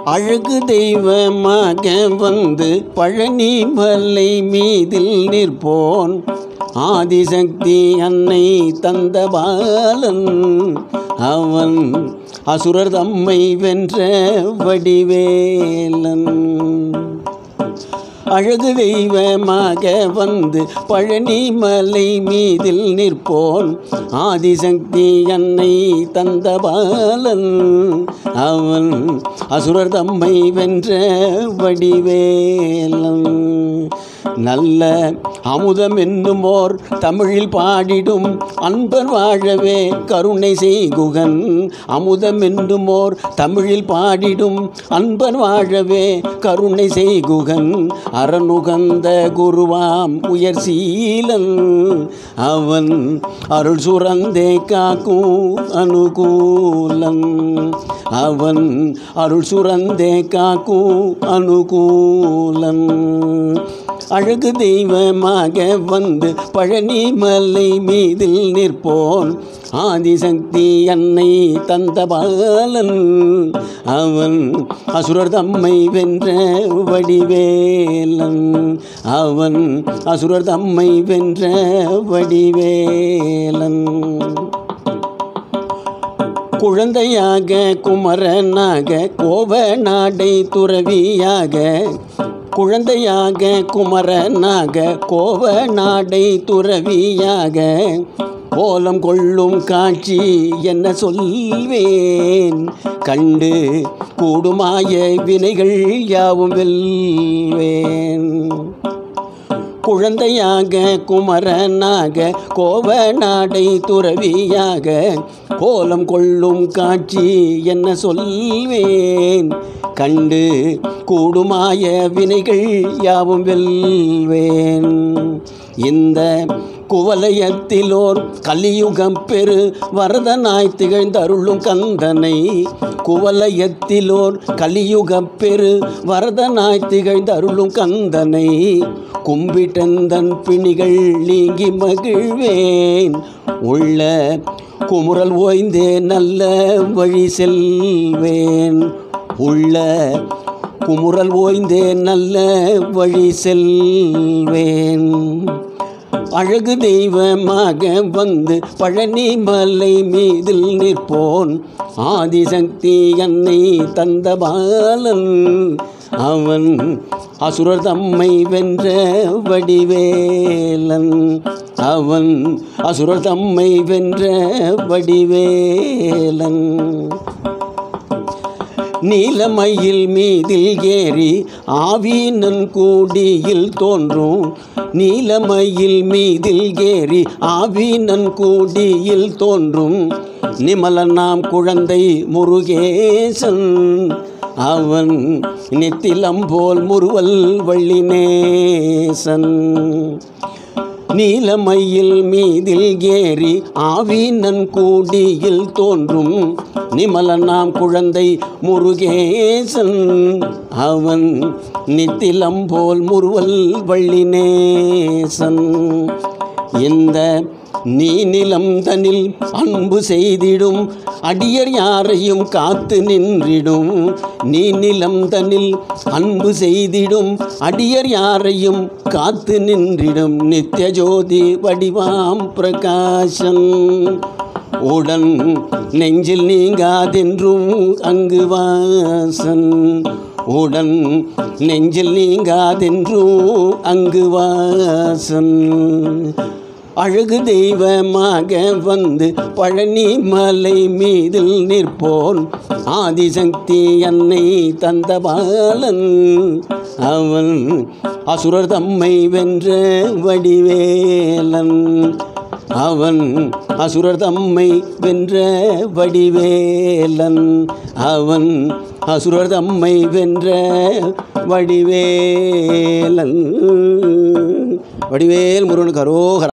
அழகு தெய்வமாக வந்து பழனி மலை மீதில் நிற்போன் ஆதிசக்தி அன்னை தந்த பாலன் அவன் அசுரர் தம்மை வென்ற வடிவேலன் அழகு தெய்வமாக வந்து பழனி மலை மீதில் நிற்போன் ஆதிசக்தி அன்னை தந்த பாலன் அவன் அசுரர் தம்மை வென்ற வடிவேலன் நல்ல அமுதம் என்னுமோர் தமிழில் பாடிடும் அன்பர் வாழவே கருணை செய்குகன் அமுதம் என்னுமோர் தமிழில் பாடிடும் அன்பர் வாழவே கருணை செய்குகன் அரணுகந்த குருவாம் உயர் சீலன் அவன் அருள் சுரந்தே காக்கும் அனுகூலன் அவன் அருள் சுரந்தே காக்கும் அனுகூலன் அழகு தெய்வமாக வந்து பழனி மலை மீதில் நிற்போன் ஆதிசக்தி அன்னை தந்த பாலன் அவன் அசுரர் தம்மை வென்ற வடிவேலன் அவன் அசுரர் தம்மை வென்ற வடிவேலன் குழந்தையாக குமரனாக கோவ நாடை துறவியாக குழந்தையாக குமரனாக கோவ நாடை துறவியாக கோலம் கொள்ளும் காட்சி என்ன சொல்வேன் கண்டு கூடுமாய வினைகள் யாவும் வெல்வேன் குழந்தையாக குமரனாக கோவ நாடை துறவியாக கோலம் கொள்ளும் காட்சி என்ன சொல்வேன் கண்டு கூடுமாய வினைகள் யாவும் வெல்வேன் இந்த குவலயத்திலோர் கலியுகம் பெரு வரதனாய் திகழ்ந்தருளும் கந்தனை குவலயத்திலோர் கலியுகம் பெரு வரதனாய் திகழ்ந்தருளும் கந்தனை கும்பிட்டந்தன் பிணிகள் நீங்கி மகிழ்வேன் உள்ள குமுறல் ஓய்ந்தே நல்ல வழி செல்வேன் உள்ள குமுறல் ஓய்ந்தே நல்ல வழி செல்வேன் அழகு தெய்வமாக வந்து பழனி மலை மீதில் நிற்போன் ஆதிசக்தி அன்னை தந்த பாலன் அவன் அசுரர் தம்மை வென்ற வடிவேலன் அவன் அசுரர் தம்மை வென்ற வடிவேலன் நீலமயில் மீதில் ஏறி ஆவீனன் கூடியில் தோன்றும் நீலமயில் மீதில் ஏறி ஆவீனன் கூடியில் தோன்றும் நிமலனாம் குழந்தை முருகேசன் அவன் நித்திலம் போல் முறுவல் வள்ளினேசன் நீலமயில் மீதில் ஏறி ஆவீனன் கூடியில் தோன்றும் நிமலனாம் குழந்தை முருகேசன் அவன் நித்திலம் போல் முறுவல் வள்ளினேசன் இந்த நீ நிலம் தனில் அன்பு செய்திடும் அடியர் யாரையும் காத்து நின்றிடும் நீ நிலம் தனில் அன்பு செய்திடும் அடியர் யாரையும் காத்து நின்றிடும் நித்திய ஜோதி வடிவாம் பிரகாசன் உடன் நெஞ்சில் நீங்காதென்றும் அங்கு வாசன் உடன் நெஞ்சில் நீங்காதென்றும் அங்கு வாசன் அழகு தெய்வமாக வந்து பழனி மலை மீதில் நிற்போன் ஆதிசக்தி அன்னை தந்த பாலன் அவன் அசுரர் தம்மை வென்ற வடிவேலன் அவன் அசுரர் தம்மை வென்ற வடிவேலன் அவன் அசுரர் தம்மை வென்ற வடிவேலன் வடிவேல் முருகன் கரோகர